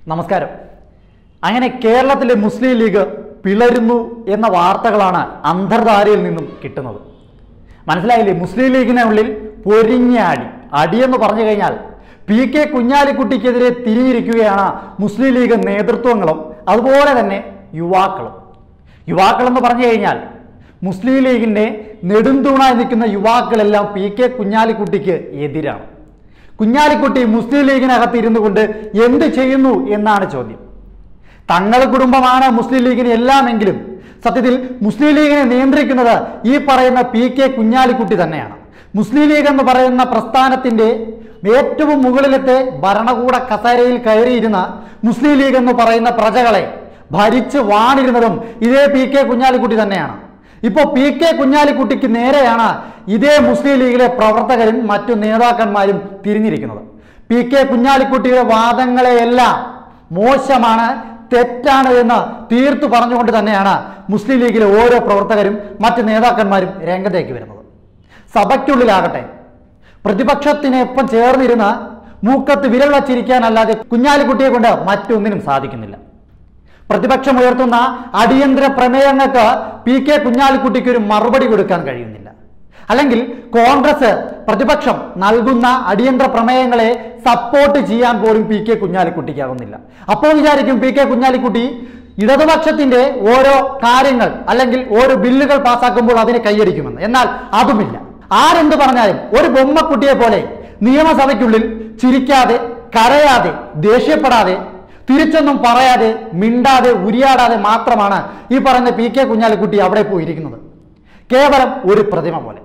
നമസ്കാരം അങ്ങനെ കേരളത്തിലെ മുസ്ലിം ലീഗ് പിളരുന്നു എന്ന വാർത്തകളാണ് അന്തർധാരയിൽ നിന്നും കിട്ടുന്നത് മനസ്സിലായില്ലേ മുസ്ലിം ലീഗിനുള്ളിൽ പൊരിഞ്ഞ അടി അടിയെന്ന് പറഞ്ഞു കഴിഞ്ഞാൽ പി കെ കുഞ്ഞാലിക്കുട്ടിക്കെതിരെ തിരിഞ്ഞിരിക്കുകയാണ് മുസ്ലിം ലീഗ് നേതൃത്വങ്ങളും അതുപോലെ തന്നെ യുവാക്കളും യുവാക്കളെന്ന് പറഞ്ഞു കഴിഞ്ഞാൽ മുസ്ലിം ലീഗിൻ്റെ നെടുന്തൂണായി നിൽക്കുന്ന യുവാക്കളെല്ലാം പി കെ കുഞ്ഞാലിക്കുട്ടിക്ക് എതിരാണ് കുഞ്ഞാലിക്കുട്ടി മുസ്ലിം ലീഗിനകത്ത് ഇരുന്നു കൊണ്ട് എന്ത് ചെയ്യുന്നു എന്നാണ് ചോദ്യം തങ്ങളുടെ കുടുംബമാണ് മുസ്ലിം ലീഗിന് എല്ലാമെങ്കിലും സത്യത്തിൽ മുസ്ലിം ലീഗിനെ നിയന്ത്രിക്കുന്നത് ഈ പറയുന്ന പി കെ കുഞ്ഞാലിക്കുട്ടി തന്നെയാണ് മുസ്ലിം ലീഗ് എന്ന് പറയുന്ന പ്രസ്ഥാനത്തിന്റെ ഏറ്റവും മുകളിലത്തെ ഭരണകൂട കസേരയിൽ കയറിയിരുന്ന മുസ്ലിം ലീഗ് എന്ന് പറയുന്ന പ്രജകളെ ഭരിച്ച് വാണിരുന്നതും ഇതേ പി കെ കുഞ്ഞാലിക്കുട്ടി തന്നെയാണ് ഇപ്പോൾ പി കെ കുഞ്ഞാലിക്കുട്ടിക്ക് നേരെയാണ് ഇതേ മുസ്ലിം ലീഗിലെ പ്രവർത്തകരും മറ്റു നേതാക്കന്മാരും തിരിഞ്ഞിരിക്കുന്നത് പി കെ കുഞ്ഞാലിക്കുട്ടിയുടെ വാദങ്ങളെയെല്ലാം മോശമാണ് തെറ്റാണ് എന്ന് തീർത്തു പറഞ്ഞുകൊണ്ട് തന്നെയാണ് മുസ്ലിം ലീഗിലെ ഓരോ പ്രവർത്തകരും മറ്റ് നേതാക്കന്മാരും രംഗത്തേക്ക് വരുന്നത് സഭയ്ക്കുള്ളിലാകട്ടെ പ്രതിപക്ഷത്തിനൊപ്പം ചേർന്നിരുന്ന മൂക്കത്ത് വിരൽ വച്ചിരിക്കാനല്ലാതെ കുഞ്ഞാലിക്കുട്ടിയെ കൊണ്ട് മറ്റൊന്നിനും സാധിക്കുന്നില്ല പ്രതിപക്ഷം ഉയർത്തുന്ന അടിയന്തര പ്രമേയങ്ങൾക്ക് പി കെ കുഞ്ഞാലിക്കുട്ടിക്ക് ഒരു മറുപടി കൊടുക്കാൻ കഴിയുന്നില്ല അല്ലെങ്കിൽ കോൺഗ്രസ് പ്രതിപക്ഷം നൽകുന്ന അടിയന്തര പ്രമേയങ്ങളെ സപ്പോർട്ട് ചെയ്യാൻ പോലും പി കെ കുഞ്ഞാലിക്കുട്ടിക്കാവുന്നില്ല അപ്പോൾ വിചാരിക്കും പി കെ കുഞ്ഞാലിക്കുട്ടി ഇടതുപക്ഷത്തിന്റെ ഓരോ കാര്യങ്ങൾ അല്ലെങ്കിൽ ഓരോ ബില്ലുകൾ പാസ്സാക്കുമ്പോൾ അതിനെ കൈയടിക്കുമെന്ന് എന്നാൽ അതുമില്ല ആരെന്ത് പറഞ്ഞാലും ഒരു ബൊമ്മക്കുട്ടിയെ പോലെ നിയമസഭയ്ക്കുള്ളിൽ ചിരിക്കാതെ കരയാതെ ദേഷ്യപ്പെടാതെ തിരിച്ചൊന്നും പറയാതെ മിണ്ടാതെ ഉരിയാടാതെ മാത്രമാണ് ഈ പറയുന്ന പി കെ കുഞ്ഞാലിക്കുട്ടി അവിടെ പോയിരിക്കുന്നത് കേവലം ഒരു പ്രതിമ പോലെ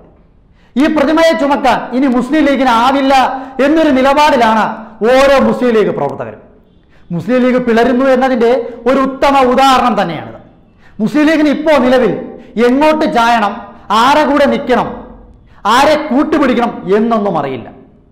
ഈ പ്രതിമയെ ചുമക്കാൻ ഇനി മുസ്ലിം ലീഗിന് ആവില്ല എന്നൊരു നിലപാടിലാണ് ഓരോ മുസ്ലിം ലീഗ് പ്രവർത്തകരും മുസ്ലിം ലീഗ് പിളരുന്നു എന്നതിന്റെ ഒരു ഉത്തമ ഉദാഹരണം തന്നെയാണിത് മുസ്ലിം ലീഗിന് ഇപ്പോൾ നിലവിൽ എങ്ങോട്ട് ചായണം ആരെ കൂടെ നിൽക്കണം ആരെ കൂട്ടുപിടിക്കണം എന്നൊന്നും അറിയില്ല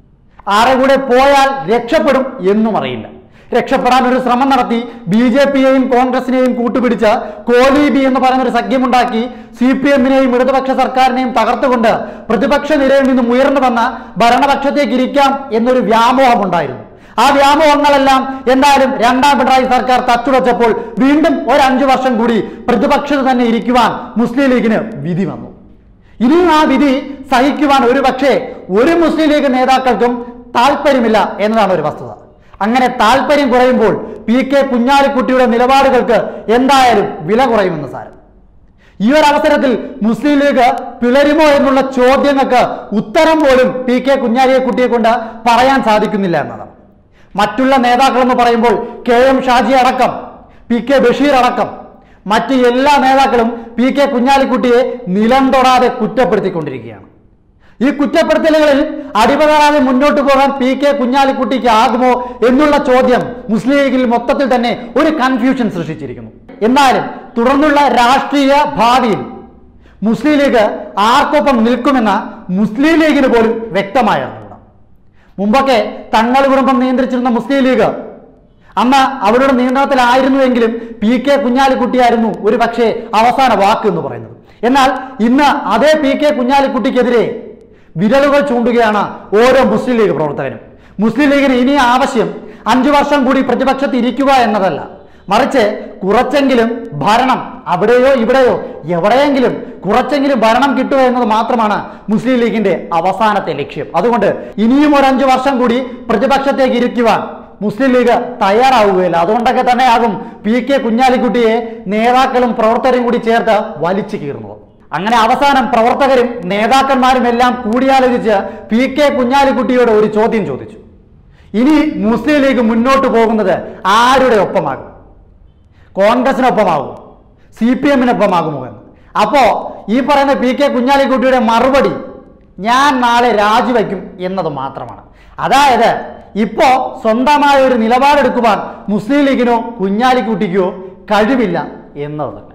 ആരെ കൂടെ പോയാൽ രക്ഷപ്പെടും എന്നും അറിയില്ല രക്ഷപ്പെടാൻ ഒരു ശ്രമം നടത്തി ബി ജെ പിയെയും കോൺഗ്രസിനെയും കൂട്ടുപിടിച്ച് കോലീബി എന്ന് പറയുന്ന ഒരു സഖ്യമുണ്ടാക്കി സി പി എമ്മിനെയും ഇടതുപക്ഷ സർക്കാരിനെയും തകർത്തുകൊണ്ട് പ്രതിപക്ഷ നിരയിൽ നിന്നും ഉയർന്നു വന്ന ഭരണപക്ഷത്തേക്ക് ഇരിക്കാം എന്നൊരു വ്യാമോഹം ഉണ്ടായിരുന്നു ആ വ്യാമോഹങ്ങളെല്ലാം എന്തായാലും രണ്ടാം പിണറായി സർക്കാർ തച്ചുടച്ചപ്പോൾ വീണ്ടും ഒരു അഞ്ചു വർഷം കൂടി പ്രതിപക്ഷത്ത് തന്നെ ഇരിക്കുവാൻ മുസ്ലിം ലീഗിന് വിധി വന്നു ഇനിയും ആ വിധി സഹിക്കുവാൻ ഒരു പക്ഷേ ഒരു മുസ്ലിം ലീഗ് നേതാക്കൾക്കും താല്പര്യമില്ല എന്നതാണ് ഒരു വസ്തുത അങ്ങനെ താല്പര്യം കുറയുമ്പോൾ പി കെ കുഞ്ഞാലിക്കുട്ടിയുടെ നിലപാടുകൾക്ക് എന്തായാലും വില കുറയുമെന്ന് സാരം ഈ ഒരു അവസരത്തിൽ മുസ്ലിം ലീഗ് പിളരുമോ എന്നുള്ള ചോദ്യങ്ങൾക്ക് ഉത്തരം പോലും പി കെ കുഞ്ഞാലിക്കുട്ടിയെ കൊണ്ട് പറയാൻ സാധിക്കുന്നില്ല എന്നതാണ് മറ്റുള്ള നേതാക്കൾ എന്ന് പറയുമ്പോൾ കെ എം ഷാജി അടക്കം പി കെ ബഷീർ അടക്കം മറ്റ് എല്ലാ നേതാക്കളും പി കെ കുഞ്ഞാലിക്കുട്ടിയെ നിലം തൊടാതെ കുറ്റപ്പെടുത്തിക്കൊണ്ടിരിക്കുകയാണ് ഈ കുറ്റപ്പെടുത്തലുകളിൽ അടിപതറാതെ മുന്നോട്ട് പോകാൻ പി കെ കുഞ്ഞാലിക്കുട്ടിക്ക് ആകുമോ എന്നുള്ള ചോദ്യം മുസ്ലിം ലീഗിൽ മൊത്തത്തിൽ തന്നെ ഒരു കൺഫ്യൂഷൻ സൃഷ്ടിച്ചിരിക്കുന്നു എന്നാലും തുടർന്നുള്ള രാഷ്ട്രീയ ഭാവിയിൽ മുസ്ലിം ലീഗ് ആർക്കൊപ്പം നിൽക്കുമെന്ന മുസ്ലിം ലീഗിന് പോലും വ്യക്തമായ അറിഞ്ഞുകൂടാ മുമ്പൊക്കെ തങ്ങൾ കുടുംബം നിയന്ത്രിച്ചിരുന്ന മുസ്ലിം ലീഗ് അന്ന് അവരുടെ നിയന്ത്രണത്തിലായിരുന്നുവെങ്കിലും പി കെ കുഞ്ഞാലിക്കുട്ടിയായിരുന്നു ഒരു പക്ഷേ അവസാന വാക്ക് എന്ന് പറയുന്നത് എന്നാൽ ഇന്ന് അതേ പി കെ കുഞ്ഞാലിക്കുട്ടിക്കെതിരെ വിരലുകൾ ചൂണ്ടുകയാണ് ഓരോ മുസ്ലിം ലീഗ് പ്രവർത്തകരും മുസ്ലിം ലീഗിന് ഇനി ആവശ്യം അഞ്ചു വർഷം കൂടി പ്രതിപക്ഷത്ത് ഇരിക്കുക എന്നതല്ല മറിച്ച് കുറച്ചെങ്കിലും ഭരണം അവിടെയോ ഇവിടെയോ എവിടെയെങ്കിലും കുറച്ചെങ്കിലും ഭരണം കിട്ടുക എന്നത് മാത്രമാണ് മുസ്ലിം ലീഗിന്റെ അവസാനത്തെ ലക്ഷ്യം അതുകൊണ്ട് ഇനിയും ഒരു അഞ്ചു വർഷം കൂടി പ്രതിപക്ഷത്തേക്ക് ഇരിക്കുവാൻ മുസ്ലിം ലീഗ് തയ്യാറാവുകയില്ല അതുകൊണ്ടൊക്കെ തന്നെയാകും പി കെ കുഞ്ഞാലിക്കുട്ടിയെ നേതാക്കളും പ്രവർത്തകരും കൂടി ചേർത്ത് വലിച്ചു കീറുന്നത് അങ്ങനെ അവസാനം പ്രവർത്തകരും നേതാക്കന്മാരും എല്ലാം കൂടിയാലോചിച്ച് പി കെ കുഞ്ഞാലിക്കുട്ടിയോട് ഒരു ചോദ്യം ചോദിച്ചു ഇനി മുസ്ലിം ലീഗ് മുന്നോട്ട് പോകുന്നത് ആരുടെ ഒപ്പമാകും കോൺഗ്രസിനൊപ്പമാകും സി പി എമ്മിനൊപ്പമാകുമോ എന്ന് അപ്പോ ഈ പറയുന്ന പി കെ കുഞ്ഞാലിക്കുട്ടിയുടെ മറുപടി ഞാൻ നാളെ രാജിവെക്കും എന്നത് മാത്രമാണ് അതായത് ഇപ്പോ സ്വന്തമായ ഒരു നിലപാടെടുക്കുവാൻ മുസ്ലിം ലീഗിനോ കുഞ്ഞാലിക്കുട്ടിക്കോ കഴിവില്ല എന്നത് തന്നെ